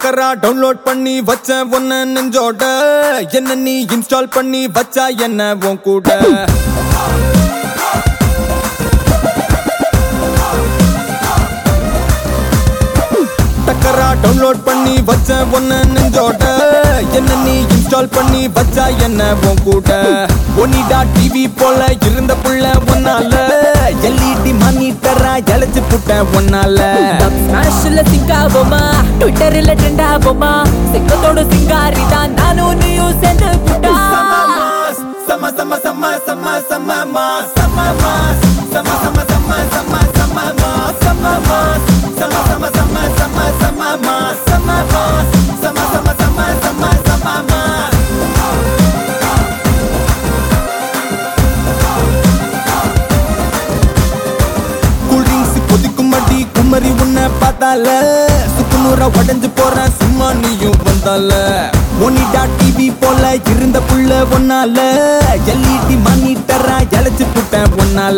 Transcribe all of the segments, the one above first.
டக்கரா download பண்ணி வச்ச ஒன்ன நெஞ்சோட என்ன நீ இன்ஸ்டால் பண்ணி வச்சா என்ன உன் கூட டக்கரா டவுன்லோட் பண்ணி வச்ச ஒன்ன நெஞ்சோட என்ன நீ இன்ஸ்டால் பண்ணி வச்சா என்ன உன் கூட ஒனிடா டிவி போல இருந்த புள்ள ஒன்னால எல்இடி மானிட்டரா எழைச்சு புட்ட ஒன்னால ஸ்மாஷ்ல சிங்க் ஆகுமா ட்விட்டர்ல ட்ரெண்ட் ஆகுமா சிங்கத்தோட சிங்காரி தான் நானும் நீயும் சேர்ந்து புட்டா Sama sama sama sama sama mas sama mas sama sama sama sama sama mas sama mas sama sama sama sama sama mas sama mas sama sama sama sama sama mas cool drinks கொதிக்கும் அடி குமரி உன்னை பார்த்தால சுக்குநூறா உடஞ்சு போற சும்மா நீயும் வந்தால Onida TV போல இருந்த புள்ள ஒன்னால எல்இடி மானிட்டரா எழைச்சு புட்டேன் ஒன்னால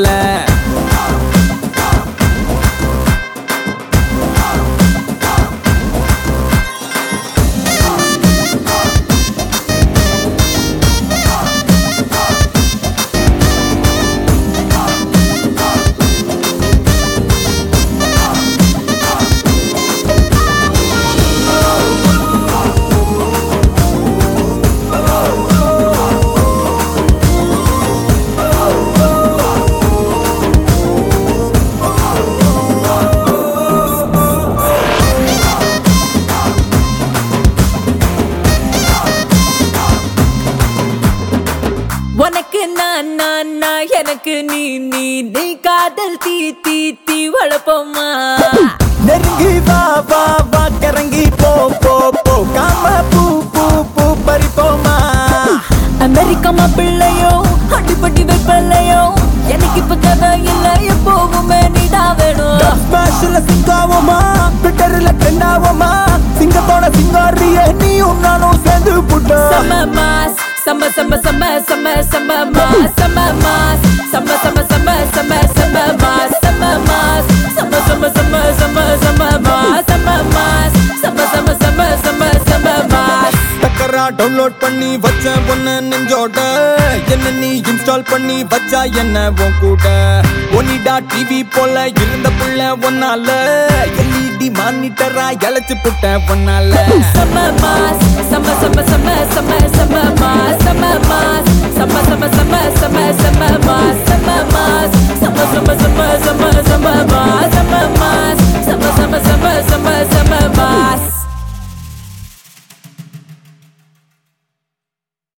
உனக்கு நான் நான் நான் எனக்கு நீ நீ நீ காதல் தீ தீ தீ வளப்போமா நெருங்கி வா வா வா கிறங்கி போ போ போ காம பூ பூ பூ பறிப்போமா அமெரிக்கா மாப்பிள்ளையோ அடிப்பட்டி வைப்பிள்ளையோ எனக்கு இப்ப கதை இல்ல எப்போவுமே நீதான் வேணும் ஸ்மாஷ்ல சிங்காவோமா ட்விட்டர்ல ட்ரெண்ட் ஆவோமா சிங்கத்தோட சிங்காரிய நீயும் நானும் சேர்ந்து புட்டோம் சம மாஸ் சம சம சம சம சம மாஸ் சம மாஸ் சம சம சம சம சம மாஸ் சம மாஸ் சம சம சம சம சம மாஸ் சம மாஸ் சம சம சம சம சம மாஸ் டக்கரா டவுன்லோட் பண்ணி வச்ச ஒன்ன நெஞ்சோட என்ன நீ இன்ஸ்டால் பண்ணி வச்சா என்ன உன் கூட ஒனிடா டிவி போல இருந்த புள்ள ஒன்னால எல்இடி மானிட்டரா எழைச்சு புட்ட ஒன்னால சம மாஸ் சம சம சம சம சம மாஸ் சம